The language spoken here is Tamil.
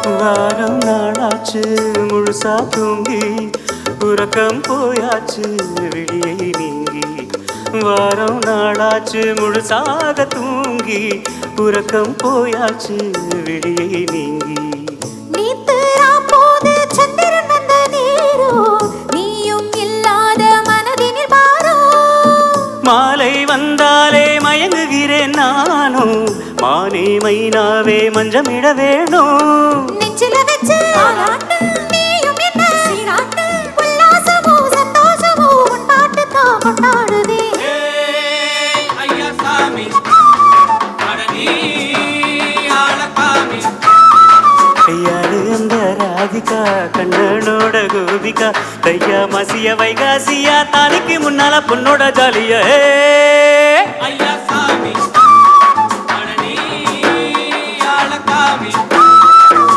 வாரம் நாளாச்சு முழுசா தூங்கி உறக்கம் போயாச்சு விழியை நீங்கி வாரம் நாளாச்சு முழுசாக தூங்கி உறக்கம் போயாச்சு விழியை நீங்கி நேத்து ராப்போது சந்திரன் வந்த நேரோ நீயும் இல்லாத மனதினில் பாரோ மாலை வந்தாலே மயங்குகிறேன் நானும் மானே மைனாவே மஞ்சமிட வேணும் நெஞ்சில வச்சு ஆளாட்டு நீயும் என்ன சீராட்டு உல்லாசமோ சந்தோஷமோ உன் பாட்டு தான் கொண்டாடுதே ஐயா சாமி அட நீ ஆளக்காமி கையாடு அந்த ராதிகா கண்ணனோட கோபிகா கையா மசிய வைகாசியா தானுக்கு முன்னால பொண்ணோட ஜாலியா ஏ ஐயா சாமி